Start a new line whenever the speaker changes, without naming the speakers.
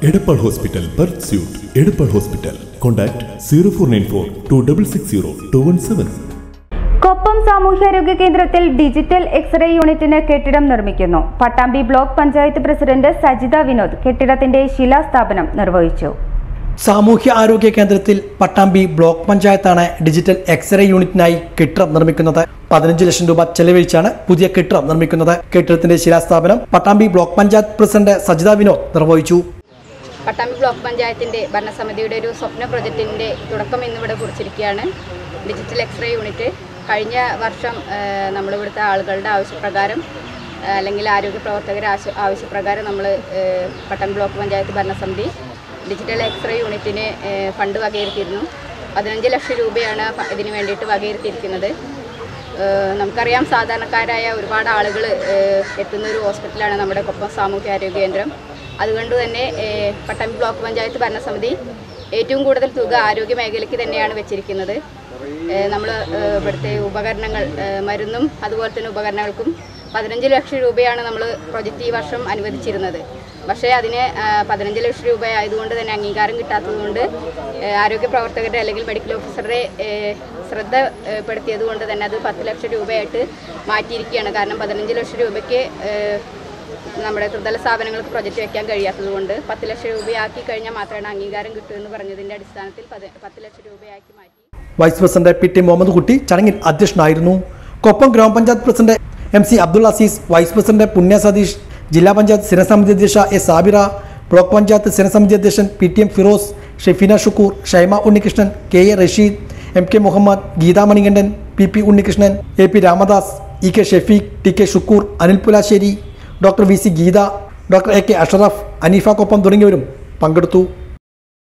Edappal hospital birth suite Edappal hospital contact zero four nine four two double six zero two one seven
Koppam സാമൂഹ്യാരോഗ്യ കേന്ദ്രത്തിൽ digital X-ray യൂണിറ്റിന് കെട്ടിടം നിർമ്മിക്കുന്നു Pattambi block panchayat president Sajitha Vinod കെട്ടിടത്തിന്റെ ശിലാസ്ഥാപനം നിർവഹിച്ചു
സാമൂഹ്യ ആരോഗ്യ കേന്ദ്രത്തിൽ പട്ടാമ്പി ബ്ലോക്ക് പഞ്ചായത്താണ് ഡിജിറ്റൽ എക്സ്റേ യൂണിറ്റിനായി കെട്ടിടം നിർമ്മിക്കുന്നത് പതിനഞ്ച് ലക്ഷം രൂപ ചെലവഴിച്ചാണ് പുതിയ കെട്ടിടം നിർമ്മിക്കുന്നത് കെട്ടിടത്തിന്റെ ശിലാസ്ഥാപനം പട്ടാമ്പി ബ്ലോക്ക് പഞ്ചായത്ത് പ്രസിഡന്റ് സജിത വിനോദ് നിർവഹിച്ചു
പട്ടാമ്പി ബ്ലോക്ക് പഞ്ചായത്തിൻ്റെ ഭരണസമിതിയുടെ ഒരു സ്വപ്ന പ്രൊജക്റ്റിൻ്റെ തുടക്കം ഇന്നിവിടെ കുറിച്ചിരിക്കുകയാണ് ഡിജിറ്റൽ എക്സ്റേ യൂണിറ്റ് കഴിഞ്ഞ വർഷം ഏഹ്, നമ്മളിവിടുത്തെ ആളുകളുടെ ആവശ്യപ്രകാരം ഏഹ്, അല്ലെങ്കിൽ ആരോഗ്യ പ്രവർത്തകരുടെ ആവശ്യ ആവശ്യപ്രകാരം നമ്മൾ ഏഹ്, പട്ടാമ്പി ബ്ലോക്ക് പഞ്ചായത്ത് ഭരണസമിതി ഡിജിറ്റൽ എക്സ്റേ യൂണിറ്റിന് ഏഹ്, ഫണ്ട് വകയിരുത്തിയിരുന്നു പതിനഞ്ച് ലക്ഷം രൂപയാണ് ഫ- ഇതിന് വേണ്ടിയിട്ട് വകയിരുത്തിയിരിക്കുന്നത് ഏഹ് നമുക്കറിയാം സാധാരണക്കാരായ ഒരുപാട് ആളുകൾ എത്തുന്ന ഒരു ഹോസ്പിറ്റലാണ് നമ്മുടെ കൊപ്പം സാമൂഹ്യാരോഗ്യ കേന്ദ്രം അതുകൊണ്ട് തന്നെ ഏഹ് പട്ടാമ്പി ബ്ലോക്ക് പഞ്ചായത്ത് ഭരണസമിതി ഏറ്റവും കൂടുതൽ തുക ആരോഗ്യ മേഖലയ്ക്ക് തന്നെയാണ് വെച്ചിരിക്കുന്നത് നമ്മൾ ഇവിടുത്തെ ഉപകരണങ്ങൾ ഏഹ് മരുന്നും അതുപോലെ തന്നെ ഉപകരണങ്ങൾക്കും പതിനഞ്ച് ലക്ഷം രൂപയാണ് നമ്മൾ പ്രൊജക്റ്റ് ഈ വർഷം അനുവദിച്ചിരുന്നത് പക്ഷേ അതിന് ആ, പതിനഞ്ച് ലക്ഷം രൂപ ആയതുകൊണ്ട് തന്നെ അംഗീകാരം കിട്ടാത്തതുകൊണ്ട് ഏഹ് ആരോഗ്യ പ്രവർത്തകരുടെ അല്ലെങ്കിൽ മെഡിക്കൽ ഓഫീസറുടെ ഏഹ് ശ്രദ്ധ ഏഹ് പെടുത്തിയത് കൊണ്ട് തന്നെ അത് പത്ത് ലക്ഷം രൂപയായിട്ട് മാറ്റിയിരിക്കുകയാണ് കാരണം പതിനഞ്ച് ലക്ഷം രൂപയ്ക്ക് ഏഹ് നമ്മുടെ ത്രിതല സ്ഥാപനങ്ങൾക്ക് പ്രൊജക്റ്റ് വെക്കാൻ കഴിയാത്തത് കൊണ്ട് പത്ത് ലക്ഷം രൂപയാക്കി കഴിഞ്ഞാൽ മാത്രമാണ് അംഗീകാരം കിട്ടൂ എന്ന് പറഞ്ഞതിൻ്റെ അടിസ്ഥാനത്തിൽ പത്- പത്ത് ലക്ഷം രൂപയാക്കി മാറ്റി
vice president P T Muhammad Kutty ചടങ്ങിൽ അധ്യക്ഷനായിരുന്നു കൊപ്പം ഗ്രാമപഞ്ചായത്ത് president M C Abdul Azeez vice president Punya Satheesh ജില്ലാ പഞ്ചായത്ത് സ്ഥിരസമിതി അധ്യക്ഷ എസ് സാബിറ ബ്ലോക്ക് പഞ്ചായത്ത് സ്ഥിരസമിതി അധ്യക്ഷൻ P T M Firoz Shefeena Shukkoor Shaima Unnikrishnan K A Rasheed M K Muhammad Geetha Manikandan P P Unnikrishnan A P Ramadas E K Shefeeq T K Shukkoor Anil Pulassery doctor V C Geetha doctor A K Ashraf Haneefa Koppam തുടങ്ങിയവരും പങ്കെടുത്തു